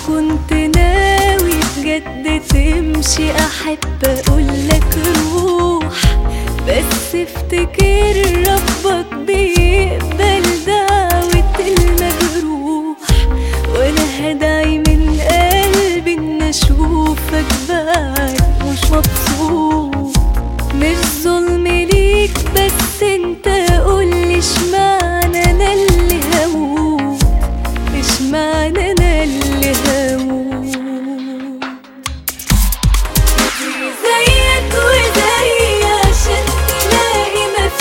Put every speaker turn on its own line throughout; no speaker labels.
كنت ناوي بجد تمشي احب اقولك روح بس افتكر ربك بيقبل دعوة المجروح وانا هدعي من قلبي ان اشوفك بعد مش مبسوط مش ظلم ليك بس انت قولي اشمعنى انا اللي هموت اشمعنى انا اللي هموت زيك وزي عشان تلاقي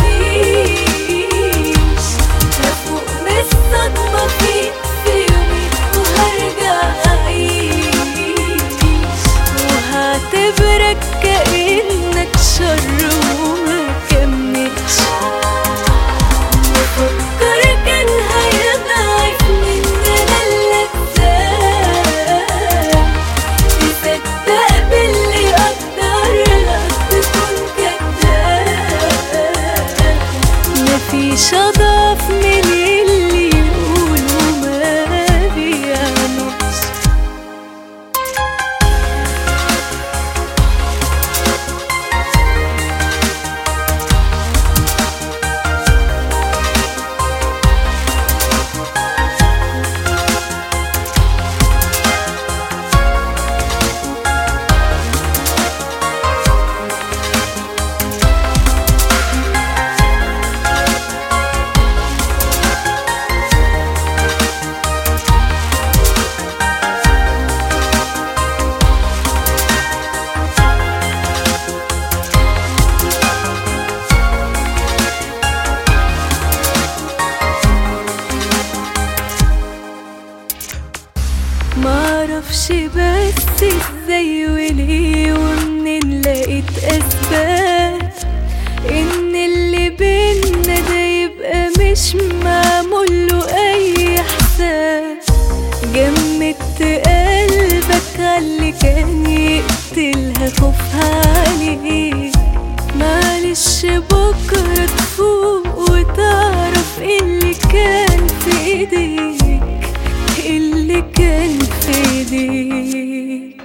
مفيش هفوق من الصدمة فيك في يومي وهرجع أعيش وهعتبرك كأنك شر وما كملش بفكر كان هيضعف مننا اللذات تصدق باللي أقدر لك تكون كداب مفيش أضعف من اللي يقولوا ما بيعملش معرفش بس ازاي وليه ومنين لقيت اسباب ان اللي بينا ده يبقى مش معمول له اي حساب جمدت قلبك عاللي كان يقتلها خوفها عليك معلش بكرة تفوق وتعرف إيه اللي كان في ايديك إيه اللي كان في ايديك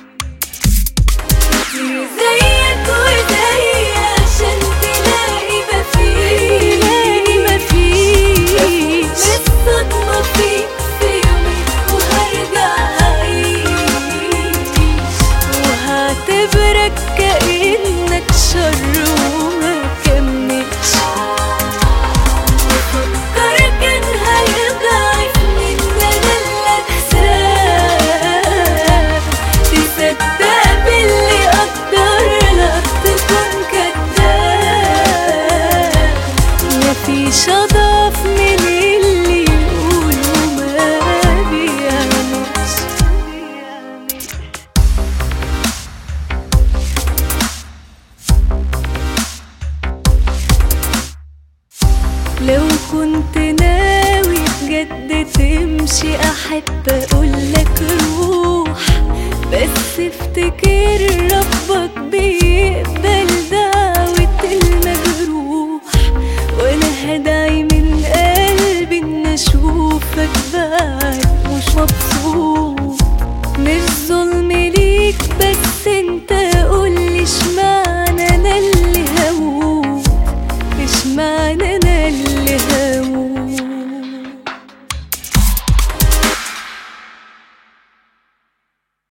زيك وزي عشان تلاقي مفيش تلاقي مفيش الصدمة فيك في يومي وهرجع أعيش وهعتبرك كأنك شر وما كملش بفكر كان هيضعف مننا الأحساس تصدق باللي أقدر لك تكون كداب مفيش أضعف من اللي يقولوا ما بيعملش لو كنت ناوي بجد تمشي احب اقولك روح بس افتكر ربك بيقبل